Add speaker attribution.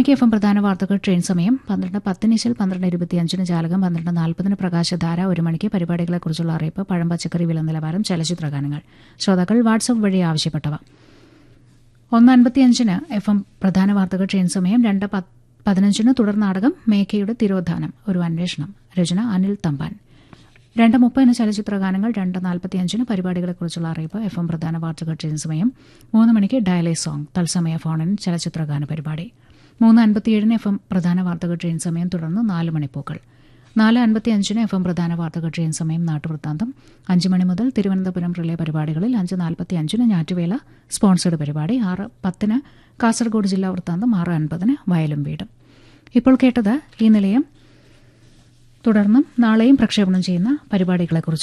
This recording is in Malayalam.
Speaker 1: മണിക്ക് എഫ് എം പ്രധാന വാർത്തകൾ ട്രെയിൻ സമയം പന്ത്രണ്ട് പത്തിനിശൽ പന്ത്രണ്ട് ഇരുപത്തിയഞ്ചിന് ജാലകം പന്ത്രണ്ട് നാൽപ്പതിന് പ്രകാശധാര ഒരു മണിക്ക് പരിപാടികളെക്കുറിച്ചുള്ള അറിയിപ്പ് പഴം പച്ചക്കറി വില നിലവാരം ചലച്ചിത്ര ഗാനങ്ങൾ ശ്രോതാക്കൾ വാട്സ്ആപ്പ് വഴി ആവശ്യപ്പെട്ടവ ഒന്ന് അൻപത്തിയഞ്ചിന് എഫ് എം പ്രധാന വാർത്തകൾ ട്രെയിൻ സമയം രണ്ട് പത്ത് പതിനഞ്ചിന് തുടർ നാടകം മേഘയുടെ തിരോധാനം ഒരു അന്വേഷണം രചന അനിൽ തമ്പാൻ രണ്ട് മുപ്പതിന് ചലച്ചിത്ര ഗാനങ്ങൾ രണ്ട് നാൽപ്പത്തിയഞ്ചിന് പരിപാടികളെക്കുറിച്ചുള്ള അറിയിപ്പ് എഫ് എം പ്രധാന വാർത്തകൾ ട്രെയിൻ സമയം മൂന്ന് മണിക്ക് ഡയലേ സോങ് തത്സമയ ഫോണിൻ ചലച്ചിത്ര ഗാന പരിപാടി മൂന്ന് അൻപത്തിയേഴിന് എഫ് എം പ്രധാന വാർത്തകൾ ട്രെയിൻ സമയം തുടർന്ന് നാല് മണിപ്പൂക്കൾ നാല് അൻപത്തിയഞ്ചിന് എഫ് എം പ്രധാന വാർത്തകൾ ട്രെയിൻ സമയം നാട്ടുവൃത്താന്തം അഞ്ച് മണി മുതൽ തിരുവനന്തപുരം റിലേ പരിപാടികളിൽ അഞ്ച് നാൽപ്പത്തി അഞ്ചിന് ഞാറ്റുവേല സ്പോൺസേഡ് പരിപാടി ആറ് പത്തിന് കാസർഗോഡ് ജില്ലാ വൃത്താന്തം ആറ് അൻപതിന് വയലും വീടും ഇപ്പോൾ കേട്ടത് ഈ നിലയം തുടർന്നും നാളെയും പ്രക്ഷേപണം ചെയ്യുന്ന പരിപാടികളെക്കുറിച്ച്